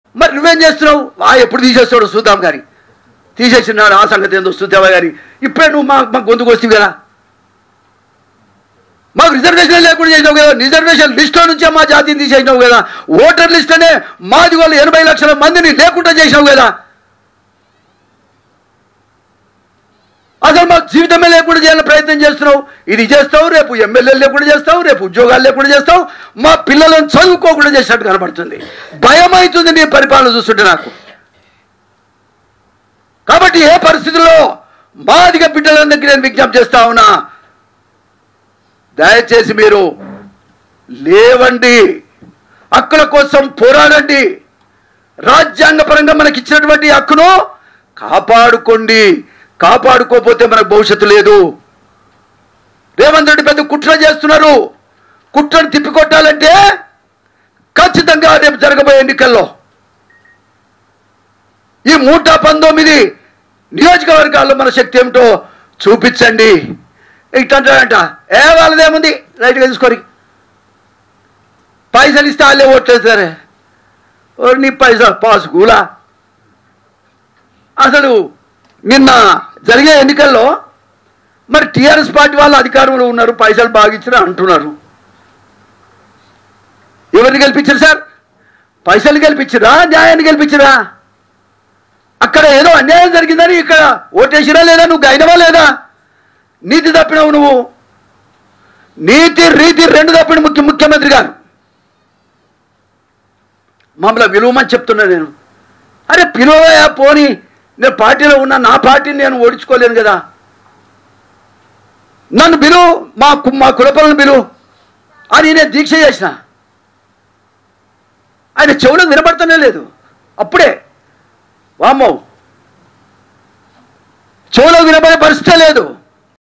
మరి నువ్వేం చేస్తున్నావు ఆ ఎప్పుడు తీసేస్తాడు చూద్దాం కానీ తీసేసినాడు ఆ సంగతి ఏందో చూద్దామా కానీ ఇప్పుడే నువ్వు మా మా గొంతుకు వస్తుంది కదా మాకు రిజర్వేషన్ లేకుండా చేసినావు కదా రిజర్వేషన్ లిస్టులో నుంచే మా జాతిని తీసేసినావు కదా ఓటర్ లిస్టునే మాది వాళ్ళు ఎనభై లక్షల మందిని లేకుండా చేసినావు కదా అసలు మాకు జీవితమే లేకుండా చేయాలని ప్రయత్నం చేస్తున్నావు ఇది చేస్తావు రేపు ఎమ్మెల్యేలు లేకుండా చేస్తావు రేపు ఉద్యోగాలు లేకుండా చేస్తావు మా పిల్లలను చదువుకోకుండా చేసినట్టు కనబడుతుంది భయం అవుతుంది నీ పరిపాలన చూస్తుంటే నాకు కాబట్టి ఏ పరిస్థితుల్లో మాదిగ బిడ్డలందరికీ నేను విజ్ఞప్తి చేస్తా ఉన్నా దయచేసి మీరు లేవండి హక్కుల కోసం పోరాడండి రాజ్యాంగపరంగా మనకి ఇచ్చినటువంటి హక్కును కాపాడుకోండి కాపాడుకోకపోతే మనకు భవిష్యత్తు లేదు రేవంత్ రెడ్డి పెద్ద కుట్ర చేస్తున్నారు కుట్రను తిప్పికొట్టాలంటే ఖచ్చితంగా రేపు జరగబోయే ఎన్నికల్లో ఈ నూట పంతొమ్మిది నియోజకవర్గాల్లో మన శక్తి ఏమిటో చూపించండి ఇట్టంటాడంట ఏ వాళ్ళదేముంది రైట్గా తీసుకోరి పైసలు ఇస్తే వాళ్ళే ఓట్లేస్తారే ఓ నీ పైసా పాస్ గూలా అసలు నిన్న జరిగే ఎన్నికల్లో మరి టీఆర్ఎస్ పార్టీ వాళ్ళు అధికారంలో ఉన్నారు పైసలు బాగా ఇచ్చినా అంటున్నారు ఎవరిని గెలిపించారు సార్ పైసలు గెలిపించరా న్యాయాన్ని గెలిపించరా అక్కడ ఏదో అన్యాయం జరిగిందని ఇక్కడ ఓటేసిరా లేదా నువ్వు గైనవా లేదా నీతి తప్పినావు నువ్వు నీతి రీతి రెండు తప్పిన ముఖ్య ముఖ్యమంత్రి గారు మమ్మల్ని విలువమని చెప్తున్నా నేను అరే పిలువయా పోని నేను పార్టీలో ఉన్న నా పార్టీని నేను ఓడించుకోలేను కదా నన్ను బిలు మా కు- మా కులపలను బిలు అని నేను దీక్ష చేసిన ఆయన చెవులకు వినపడుతూనే లేదు అప్పుడే వామ్మో చెవులకు వినపడే పరిస్థితే లేదు